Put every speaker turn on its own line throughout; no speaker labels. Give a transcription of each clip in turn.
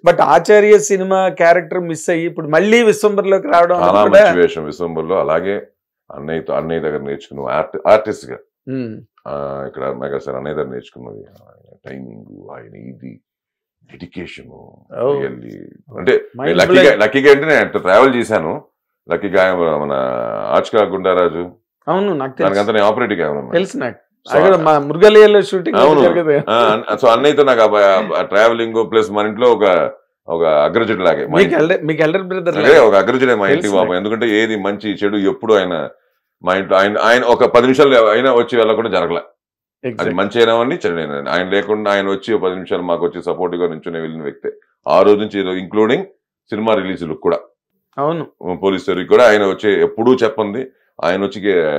But Acharya సినిమా character miss అయ్యి ఇప్పుడు మళ్ళీ విశ్వంబర్లోకి రావడం
చాలా
అనేది కూడా
మంచి వేషం విశ్వంబర్లో అలాగే అన్నయ్యతో అన్నయ్య దగ్గర నేర్చుకున్నాం ఆర్ట్ ఆర్టిస్ట్ గా
ఉమ్,
ఆ, ఇక్కడ మెగాస్టార్ అన్నయ్య దగ్గర నేర్చుకున్నది ఆయన టైమింగ్ ఆయన ఇది డెడికేషన్
Oh.
అంటే
Mind
లక్కీగా
blowing.
లక్కీగా అంటే నేను ట్రావెల్ చేశాను లక్కీగా మన ఆచ్కా గుండారాజు
అవును నాకు
దానికంతా
తెలుసు
నేను ఆపరేటివ్ ఉన్నాను
తెలుసు నాకు
So,
అక్కడ మా మురుగలియలో షూటింగ్
అవును.
జరగదు
ఆ, సో అన్నయ్యతో నాకు ట్రావెలింగ్ ప్లస్ మన ఇంట్లో ఒక ఒక అగ్రజుడు లాగే మా
మీకు
ఇంట్లో.
ఎల్డర్ మీకు ఎల్డర్ బ్రదర్
అదే ఒక అగ్రజుడే మా ఇంటికి
తెలుసు
బాబు ఎందుకంటే ఏది మంచి చెడు ఎప్పుడు ఆయన మా ఇంట్లో ఆయన ఆయన ఒక పది నిమిషాలు అయినా వచ్చి వెళ్ళకుండా జరగలే అది మంచి అయినావని చెడు అయినా ఆయన లేకుండా ఆయన వచ్చి ఒక పది నిమిషాలు మాకు వచ్చి సపోర్ట్ గా నుంచుని వెళ్ళిన వ్యక్తి ఆ రోజు నుంచి ఇంక్లూడింగ్ సినిమా రిలీజులు కూడా
అవును
పోలీస్ స్టోరీ కూడా ఆయన వచ్చి ఎప్పుడూ చెప్పండి ఆయన వచ్చి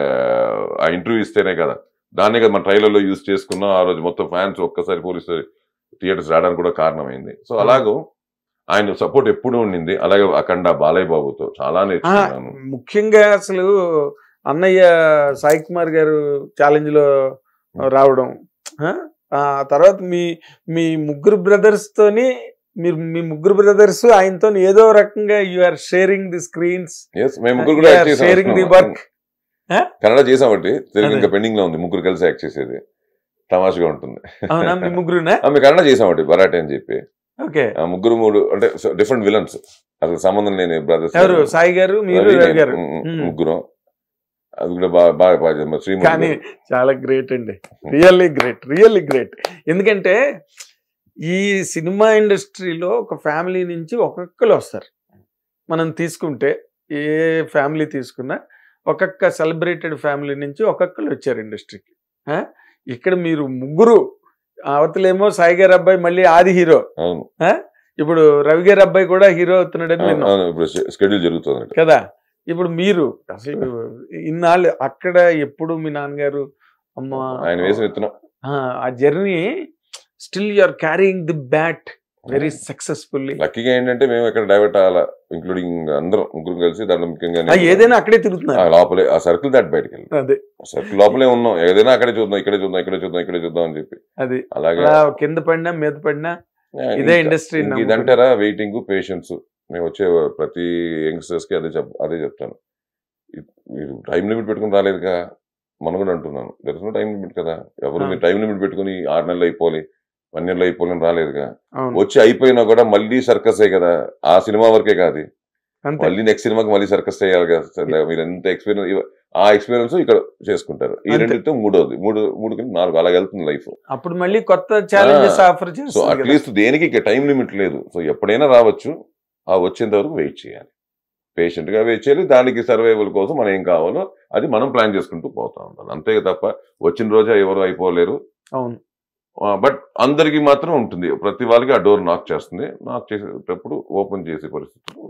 ఆ ఇంటర్వ్యూ ఇస్తేనే కదా దాన్నే కదా మన ట్రైలర్లో యూజ్ చేసుకున్నాం ఆ రోజు మొత్తం ఫ్యాన్స్ ఒక్కసారి పోలీస్ థియేటర్స్ రావడానికి కూడా కారణమైంది సో అలాగూ ఆయన సపోర్ట్ ఎప్పుడూ ఉండింది అలాగే అఖండ బాలయ్య బాబుతో చాలా
ఆ,
నేర్చుకున్నాను
ముఖ్యంగా అసలు అన్నయ్య సాయి కుమార్ గారు ఛాలెంజ్ లో రావడం ఆ, ఆ తర్వాత మీ మీ ముగ్గురు బ్రదర్స్ తోని మీరు మీ ముగ్గురు బ్రదర్స్ ఆయనతో ఏదో రకంగా you are sharing the screens
yes మేము ముగ్గురు కూడా యాక్ట్
షేరింగ్ ది
చేసాం
వర్క్
కన్నడ చేసామంటే తెలుగు
అదే.
ఇంకా పెండింగ్ లో ఉంది ముగ్గురు కలిసి యాక్ట్ చేసేది తమాషగా ఉంటుంది
అవునా మీ ముగ్గురునా
ఆ, మేము కన్నడ చేసామండి బరాటే అని చెప్పి
ఓకే
ఆ ముగ్గురు మూడు అంటే డిఫరెంట్ విలన్స్ అసలు సంబంధం లేని బ్రదర్స్
ఎవరు సాయి గారు మీరు
రవి,
రవి
నేను,
గారు
ఉమ్, ఉమ్,
ఉమ్.
ముగ్గురం అది కూడా బాగా బాగా బాగా చేశాం. మరి శ్రీముఖి
కానీ
గారు.
చాలా గ్రేట్ అండి రియల్లీ గ్రేట్ రియల్లీ గ్రేట్ ఎందుకంటే ఈ సినిమా ఇండస్ట్రీలో ఒక ఫ్యామిలీ నుంచి ఒక్కొక్కరు వస్తారు మనం తీసుకుంటే ఏ ఫ్యామిలీ తీసుకున్నా ఒక్కొక్క సెలబ్రేటెడ్ ఫ్యామిలీ నుంచి ఒక్కొక్కరు వచ్చారు ఇండస్ట్రీకి ఆ? ఇక్కడ మీరు ముగ్గురు అవతలేమో సాయి గారి అబ్బాయి మళ్ళీ ఆది హీరో
అవును
ఇప్పుడు రవి గారి అబ్బాయి కూడా హీరో అవుతున్నాడని
అవును,
విన్నాం
అవును, ఇప్పుడు స్కెడ్యూల్ జరుగుతుంది
కదా ఇప్పుడు మీరు అసలు ఇన్నాళ్ళు అక్కడ ఎప్పుడు మీ నాన్నగారు అమ్మ
ఆయన వేసిన విత్తనం
ఆ, ఆ journey still you are carrying the bat very successfully
లక్కీగా ఏంటంటే మేము ఎక్కడ డైవర్ట్ అవ్వాలా ఇంక్లూడింగ్ అందరం ముగ్గురు కలిసి దాంట్లో ముఖ్యంగా నేను-
ఏదైనా అక్కడే
ఆ
తిరుగుతున్నారు
లోపలే ఆ సర్కిల్ దాటి బయటకు వెళ్ళి
అదే
సర్కిల్ లోపలే ఉన్నాం ఏదైనా అక్కడే చూద్దాం ఇక్కడే చూద్దాం ఇక్కడే చూద్దాం ఇక్కడే చూద్దాం అని చెప్పి
అది
అలాగే
అలా కింద పడినా మీద పడినా
ఆ,
ఇదే
ఇంకా-
ఇండస్ట్రీ
ఇంక ఇదంటారా వెయిటింగ్ పేషెన్స్ మేము వచ్చే ప్రతి యంగ్స్టర్స్ కి అదే చెప్ అదే చెప్తాను ఇ- మీరు టైం లిమిట్ పెట్టుకుని రాలేదుగా మనం కూడా అంటున్నాను there is no time limit కదా ఎవరు
ఆ.
మీరు టైం లిమిట్ పెట్టుకుని ఆరు నెలలు అయిపోవాలి వన్ ఇయర్లో అయిపోవాలని రాలేదుగా
అవును
వచ్చి అయిపోయినా కూడా మళ్ళీ సర్కసే కదా ఆ సినిమా వరకే కాదు
అంతే
మళ్ళీ నెక్స్ట్ సినిమాకి మళ్ళీ సర్కస్ చేయాలి కదా మీరు ఎంత ఎక్స్పీరియన్స్ ఆ ఎక్స్పీరియన్స్ ఇక్కడ చేసుకుంటారు ఈ
అంతే.
రెండితో మూడోది మూడు మూడు కింద నాలుగు అలా వెళ్తుంది లైఫ్
అప్పుడు మళ్ళీ కొత్త ఛాలెంజెస్ ఆఫర్
సో
చేస్తుంది కదా.
అట్లీస్ట్ దేనికి ఇక టైం లిమిట్ లేదు సో ఎప్పుడైనా రావచ్చు ఆ వచ్చేంత వరకు వెయిట్ చేయాలి పేషెంట్ గా వెయిట్ చేయాలి దానికి సర్వైవల్ కోసం మనం ఏం కావాలో అది మనం ప్లాన్ చేసుకుంటూ పోతా ఉంటాం అంతే తప్ప వచ్చిన రోజే ఎవరు అయిపోలేరు
అవును
బట్ అందరికి మాత్రం ఉంటుంది ప్రతి వాళ్ళకి ఆ డోర్ నాక్ చేస్తుంది నాక్ చేసేటప్పుడు ఓపెన్ చేసే పరిస్థితులు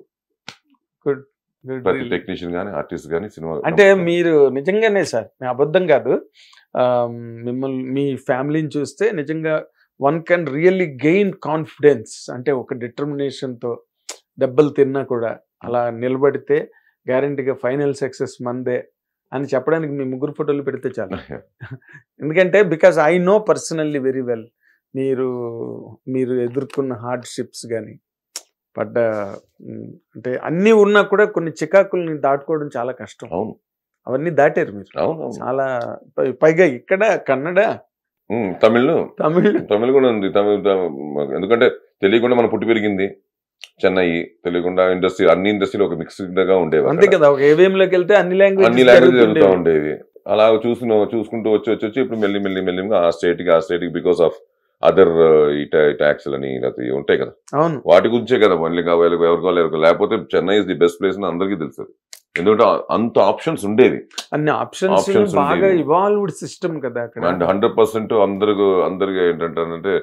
గుడ్
ప్రతి
గుడ్
టెక్నీషియన్ గానీ ఆర్టిస్ట్ గానీ సినిమా
అంటే మీరు నిజంగానే సార్ మీ అబద్ధం కాదు ఆ, మిమ్మల్ని మీ ఫ్యామిలీని చూస్తే నిజంగా one can really gain confidence అంటే ఒక డిటర్మినేషన్తో దెబ్బలు తిన్నా కూడా అలా నిలబడితే గ్యారంటీగా ఫైనల్ సక్సెస్ మందే అని చెప్పడానికి మీ ముగ్గురు ఫోటోలు పెడితే చాలు ఎందుకంటే because I know personally very well మీరు మీరు ఎదుర్కొన్న హార్డ్షిప్స్ కానీ పడ్డ ఉమ్, అంటే అన్నీ ఉన్నా కూడా కొన్ని చికాకుల్ని దాటుకోవడం చాలా కష్టం
అవును
అవన్నీ దాటారు మీరు
అవును అవును.
చాలా పై- పైగా ఇక్కడ కన్నడ
ఉమ్, తమిళ్
తమిళ్
తమిళ్ కూడా ఉంది తమిళ్ తమిళ్- ఎందుకంటే తెలియకుండా మనం పుట్టి పెరిగింది చెన్నై తెలియకుండా ఇండస్ట్రీ అన్ని ఇండస్ట్రీలో ఒక మిక్స్డ్ గా ఉండేవి
అంతే
అక్కడ.
కదా ఒక ఏవిఎం లోకి వెళ్తే అన్ని
అన్ని లాంగ్వేజ్ జరుగుతూ
లాంగ్వేజ్
ఉండేవి అలా చూసుకున్న చూసుకుంటూ వచ్చి వచ్చి వచ్చి ఇప్పుడు మెల్లి మెల్లి మెల్లిగా ఆ స్టేట్ కి ఆ స్టేట్ కి బికాస్ ఆఫ్ అదర్ ఈ ట్యాక్స్ అని లేకపోతే ఇవి ఉంటాయి కదా
అవును
వాటి గురించే కదా మళ్ళీ కావాలి ఎవరికో ఎవరికో లేకపోతే Chennai is the best place అని అందరికీ తెలుసు ఎందుకంటే అంత ఆప్షన్స్ ఉండేవి
అన్ని ఆప్షన్స్
Options
బాగా
ఉండేవి.
ఇవాల్వ్డ్ సిస్టమ్ కదా అక్కడ
అండ్ హండ్రెడ్ పర్సెంట్ అందరికి అందరికి ఏంటంటే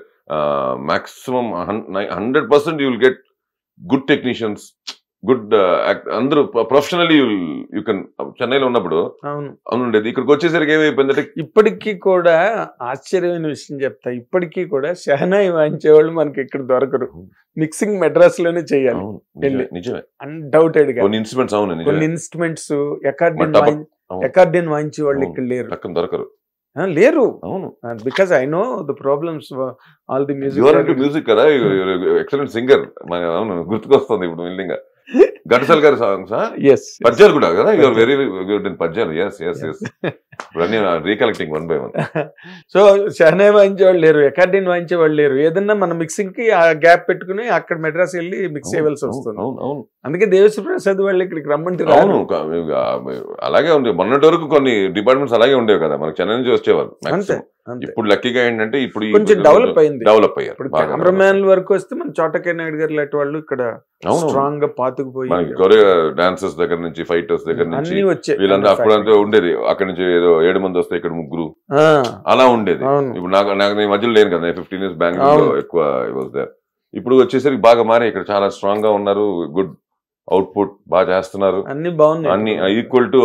maximum hundred percent you will get good technicians good అందరూ ప్రొఫెషనల్లీ యూ కెన్ చెన్నైలో ఉన్నప్పుడు
అవును
అవును ఉండేది ఇక్కడికి వచ్చేసరికి ఏమైపోయిందంటే
ఇప్పటికీ కూడా ఆశ్చర్యమైన విషయం చెప్తా ఇప్పటికీ కూడా షహనాయి వాయించేవాళ్ళు మనకి ఇక్కడ దొరకరు మిక్సింగ్ మెడ్రాస్ లోనే చేయాలి
అవును, నిజమే,
వెళ్ళి.
నిజమే
అన్డౌటెడ్ గా
కొన్ని ఇన్స్ట్రుమెంట్స్ అవును
కొన్ని
నిజమే
ఇన్స్ట్రుమెంట్స్ ఎకార్డియన్
మరి తప్ప- అవును.
ఎకార్డియన్ వాయించే వాళ్ళు
అవును.
ఇక్కడ లేరు
పక్కన దొరకరు
ఆ, లేరు
అవును
because I know the problems all the
your అంటే
మ్యూజిక్
మ్యూజిక్ కదా ఎక్సలెంట్ సింగర్ అవును గుర్తుకొస్తుంది ఇప్పుడు మిల్లింగ్ ఘంటసాల గారి సాంగ్స్
ఎస్
పద్యాలు కూడా కదా యువర్ వెరీ గుడ్ ఇన్ పద్యాలు ఎస్ ఎస్ ఎస్ ఇవన్నీ recollecting one by one
so షహనే వాయించే వాళ్ళు లేరు ఎకార్డిన్ వాయించే వాళ్ళు లేరు ఏదన్నా మన మిక్సింగ్ కి ఆ గ్యాప్ పెట్టుకుని అక్కడ మెడ్రాస్ వెళ్ళి మిక్స్ చేయవలసి వస్తుంది
అవును అవును
అందుకే దేవశ్రీ ప్రసాద్ వాళ్ళు ఇక్కడికి రమ్మంటే
అవును
రాను
క- అలాగే ఉంది మొన్నటి వరకు కొన్ని డిపార్ట్మెంట్స్ అలాగే ఉండేవి కదా మనకి చెన్నై నుంచి వచ్చేవారు
అంతే
maximum.
అంతే
ఇప్పుడు లక్కీగా ఏంటంటే ఇప్పుడు
కొంచెం డెవలప్ అయింది
డెవలప్ అయ్యారు
ఇప్పుడు
బాగా
కెమెరామ్యాన్ వరకు వస్తే మన చోటకే నాయుడు గారు లాంటి వాళ్ళు ఇక్కడ
అవును
స్ట్రాంగ్ గా పాతుకుపోయి
మనకి కొరియా డాన్సర్స్ దగ్గర నుంచి ఫైటర్స్ దగ్గర నుంచి
అన్ని వచ్చాయి
వీళ్ళంతా అప్పుడంతా ఉండేది అక్కడ నుంచి ఏదో ఏడు మంది వస్తే ఇక్కడ ముగ్గురు
ఆ,
అలా ఉండేది
అవును
ఇప్పుడు నాకు నాకు నేను మధ్యలో లేను కదా ఫిఫ్టీన్ ఇయర్స్ బెంగళూరులో
అవును.
ఎక్కువ వాజ్ దేర్ ఇప్పుడు వచ్చేసరికి బాగా మారి ఇక్కడ చాలా స్ట్రాంగ్ గా ఉన్నారు గుడ్ అవుట్పుట్ బాగా చేస్తున్నారు
అన్ని బాగున్నాయి
అన్ని equal to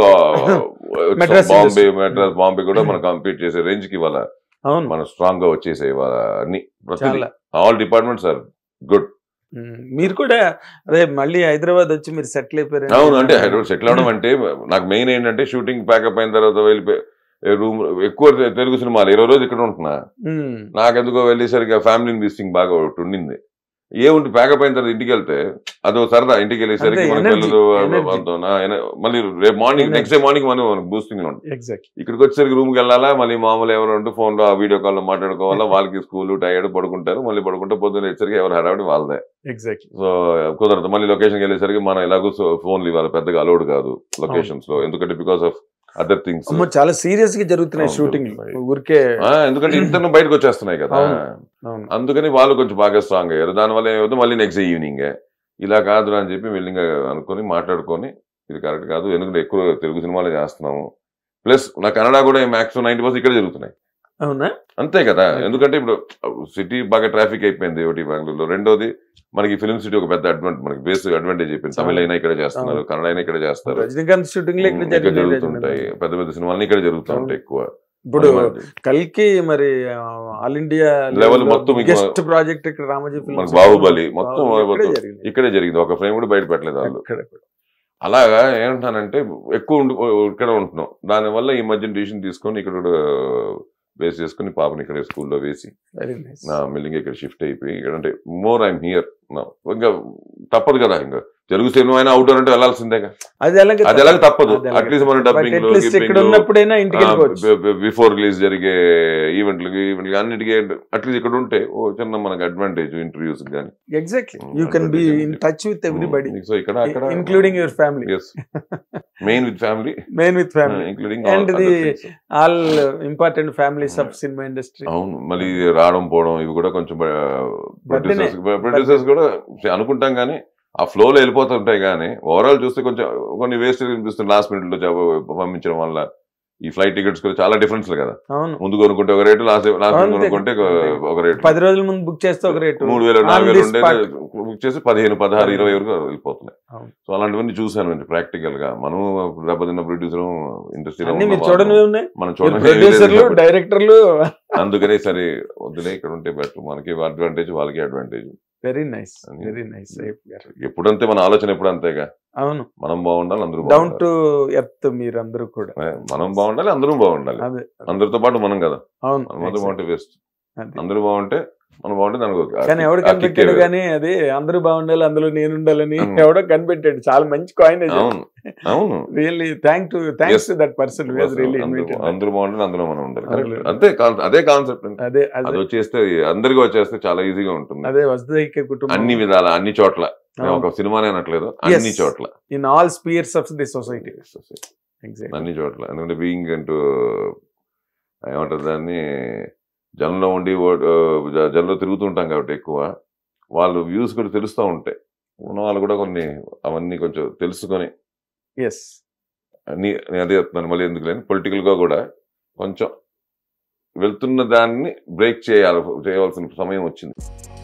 Madras
Bombay
industry.
Madras Bombay కూడా మనం కంపీట్ చేసే రేంజ్ కి ఇవాళ
అవును
మనం స్ట్రాంగ్ గా వచ్చేసే ఇవాళ అన్ని
చాలా
all departments are good
um, మీరు కూడా అదే మళ్ళీ హైదరాబాద్ వచ్చి మీరు సెటిల్ అయిపోయారు
అవును అంటే హైదరాబాద్ సెటిల్ అవడం అంటే నాకు మెయిన్ ఏంటంటే షూటింగ్ ప్యాకప్ అయిన తర్వాత వెళ్ళిపోయి రూమ్ ఎక్కువ తెలుగు సినిమాలు ఇరవై రోజు ఇక్కడ ఉంటున్నా
ఉమ్,
నాకెందుకో వెళ్ళేసరికి ఫ్యామిలీని మిస్సింగ్ బాగా ఒకటి ఉండింది ఏముంటి ప్యాకప్ అయిన తర్వాత ఇంటికి వెళ్తే అదో సరదా ఇంటికి వెళ్ళేసరికి
అంతే,
మనకి
energy,
పిల్లలు
energy.
అంతా నా ఎన- మళ్ళీ రేపు morning
Energy.
Next day morning మనం మనకు బూస్టింగ్ లో ఉంటుంది
ఎగ్జాక్ట్
ఇక్కడికి వచ్చేసరికి రూమ్కి వెళ్ళాలా మళ్ళీ మామూలు ఎవరు ఉంటే ఫోన్ లో వీడియో కాల్ లో మాట్లాడుకోవాలా వాళ్ళకి స్కూల్ టైర్డ్ పడుకుంటారు మళ్ళీ పడుకుంటే పొద్దున్న వచ్చేసరికి ఎవరు హడావిడి వాళ్ళదే
ఎగ్జాక్ట్
సో కుదరదు మళ్ళీ లొకేషన్కి వెళ్ళేసరికి మనం ఎలాగో ఫోన్లు ఇవ్వాలి పెద్దగా అలౌడ్ కాదు లొకేషన్స్ లో ఎందుకంటే బికాస్ ఆఫ్ అదర్ థింగ్స్
అమ్మో చాలా సీరియస్ గా జరుగుతున్నాయి
అవును,
షూటింగ్
జరుగుతున్నాయి.
ఊరికే
ఎందుకంటే ఇంటర్ బయటకు వచ్చేస్తున్నాయి కదా
అవును. అవును
అందుకని వాళ్ళు కొంచెం బాగా స్ట్రాంగ్ అయ్యారు దానివల్ల ఏమవుతుంది మళ్ళీ నెక్స్ట్ డే ఈవినింగ్ ఇలా కాదు అని చెప్పి వెళ్ళింగ్ అనుకొని మాట్లాడుకొని ఇది కరెక్ట్ కాదు ఎందుకంటే ఎక్కువ తెలుగు సినిమాలే చేస్తున్నాము ప్లస్ నా కన్నడ కూడా మాక్సిమం నైన్టీ పర్సెంట్ ఇక్కడే జరుగుతున్నాయి
అవునా
అంతే కదా ఎందుకంటే ఇప్పుడు సిటీ బాగా ట్రాఫిక్ అయిపోయింది ఒకటి బెంగళూరులో రెండోది మనకి ఫిల్మ్ సిటీ ఒక పెద్ద అడ్వాంటేజ్ మనకి బేస్ అడ్వాంటేజ్ అయిపోయింది తమిళ అయినా ఇక్కడ చేస్తున్నారు కన్నడ అయినా ఇక్కడ చేస్తారు
రజనీకాంత్ షూటింగ్ లో ఇక్కడ
ఇక్కడ
జరిగినాయి
జరుగుతుంటాయి పెద్ద పెద్ద సినిమాలు ఇక్కడ జరుగుతూ ఉంటాయి ఎక్కువ
ఇప్పుడు
మనకి
కల్కి మరి ఆల్ ఇండియా
Level మొత్తం ఇంకో-
బిగ్గెస్ట్ ప్రాజెక్ట్ ఇక్కడ రామోజీ
మనకి
ఫిల్మ్స్
బాహుబలి మొత్తం
ఇక్కడే
మొత్తం
జరిగింది.
ఇక్కడే జరిగింది ఒక ఫ్రేమ్ కూడా బయట పెట్టలేదు వాళ్ళు
అక్కడ
అలాగా ఏమంటానంటే ఎక్కువ ఉండి ఇక్కడ ఉంటున్నాం దానివల్ల ఈ మధ్య డిసిషన్ తీసుకొని ఇక్కడ బేస్ చేసుకుని పాపని ఇక్కడ స్కూల్లో వేసి
వెరీ నైస్
నా మిల్లింగ్ ఇక్కడ షిఫ్ట్ అయిపోయి ఇక్కడ అంటే మోర్ ఐఎమ్ హియర్ ఇంకా తప్పదు కదా ఇంకా తెలుగు సినిమా అయినా అవుట్డోర్ అంటే వెళ్ళాల్సిందేగా
అది ఎలాగ
అది ఎలాగ తప్పదు
అది ఎలాగ
అట్లీస్ట్ మన
But
డబ్బింగ్
at least ఇక్కడ ఉన్నప్పుడైనా ఇంటికి వెళ్ళిపోవచ్చు
బిఫోర్ రిలీజ్ జరిగే ఈవెంట్లకి ఈవెంట్లకి అన్నిటికీ అట్లీస్ట్ ఇక్కడ ఉంటే ఓ చిన్న మనకి అడ్వాంటేజ్ ఇంటర్వ్యూస్ కానీ
exactly
Mm,
you can be
advantage
in
ఉంది.
టచ్ విత్ ఎవ్రీబడి
సో ఇక్కడ అక్కడ
including your family
is main with family
main with family
including
And the- all important families of cinema industry
అవును మళ్ళీ ఇది రావడం పోవడం ఇవి కూడా కొంచెం
బర్త్డేనే.
ప్రొడ్యూసర్స్ ప్రొడ్యూసర్స్ కూడా అనుకుంటాం కానీ ఆ ఫ్లో లో వెళ్ళిపోతుంటాయి కానీ ఓవరాల్ చూస్తే కొంచెం కొన్ని వేస్ట్ కనిపిస్తుంది లాస్ట్ మినిట్ లో జాబ్ పంపించడం వల్ల ఈ ఫ్లైట్ టికెట్స్ కూడా చాలా డిఫరెన్స్ కదా
అవును
ముందు కొనుక్కుంటే ఒక రేటు లాస్ట్ లాస్ట్
అంతే.
కొనుక్కుంటే ఒక- ఒక రేటు
పది రోజుల ముందు బుక్ చేస్తే ఒక రేటు
మూడు వేలు
On
నాలుగు వేలు
this
ఉండే
spot.
బుక్ చేసి పదిహేను పదహారు ఇరవై వరకు వెళ్ళిపోతున్నాయి
అవును.
సో అలాంటివన్నీ చూసాను అండి ప్రాక్టికల్ గా మనం దెబ్బతిన్న ప్రొడ్యూసర్ ఇండస్ట్రీలో
అన్ని మీరు చూడనివి ఉన్నాయి
మనం
ప్రొడ్యూసర్లు
చూడండి
డైరెక్టర్లు
అందుకనే సరే వద్దులే ఇక్కడ ఉంటే బెటర్ మనకి అడ్వాంటేజ్ వాళ్ళకి అడ్వాంటేజ్
వెరీ నైస్
అని.
వెరీ నైస్
ఎప్పుడంతే మన ఆలోచన ఎప్పుడు అంతేగా
అవును
మనం బాగుండాలి అందరూ
డౌన్
బాగుండాలి
టు ఎర్త్ మీరందరూ కూడా
ఏ, మనం బాగుండాలి అందరూ బాగుండాలి
అదే
అందరితో పాటు మనం కదా
అవును
మనం అందరూ
exactly.
బాగుంటే వేస్ట్
అదే.
అందరూ బాగుంటే మనం బాగుంటే దానికి ఒక-
కానీ ఎవడు
ఆ kick ఏ
కనిపెట్టాడు
వేరు.
కానీ అది అందరూ బాగుండాలి అందులో నేను ఉండాలని
అవును.
ఎవడో కనిపెట్టాడు చాలా మంచి కాయిన్
అవును అవును
really thank to thanks
Yes.
To that person really
అందరూ- అందరూ బాగుండాలి అందులో మనం ఉండాలి Correct.
అందులో.
అంతే కాన్- అదే కాన్సెప్ట్
అదే
అది
అదే
వచ్చేస్తే అందరికీ వచ్చేస్తే చాలా ఈజీగా ఉంటుంది
అదే వసుదైక కుటుంబం
అన్ని విధాల అన్ని చోట్ల నేను ఒక సినిమానే అనట్లేదు అన్ని
Yes.
చోట్ల
in all spheres of the society exact
అన్ని చోట్ల ఎందుకంటే బీయింగ్ అంటూ ఏమంటారు దాన్ని జనంలో ఉండి ఓ- ఆ, జ- జనంలో తిరుగుతుంటాం కాబట్టి ఎక్కువ వాళ్ళు వ్యూస్ కూడా తెలుస్తూ ఉంటాయి ఉన్న వాళ్ళు కూడా కొన్ని అవన్నీ కొంచెం తెలుసుకొని
ఎస్
అన్ని నేను అదే చెప్తున్నాను మళ్ళీ ఎందుకు లేని పొలిటికల్గా కూడా కొంచెం వెళ్తున్న దాన్ని బ్రేక్ చేయాలి చేయవలసిన సమయం వచ్చింది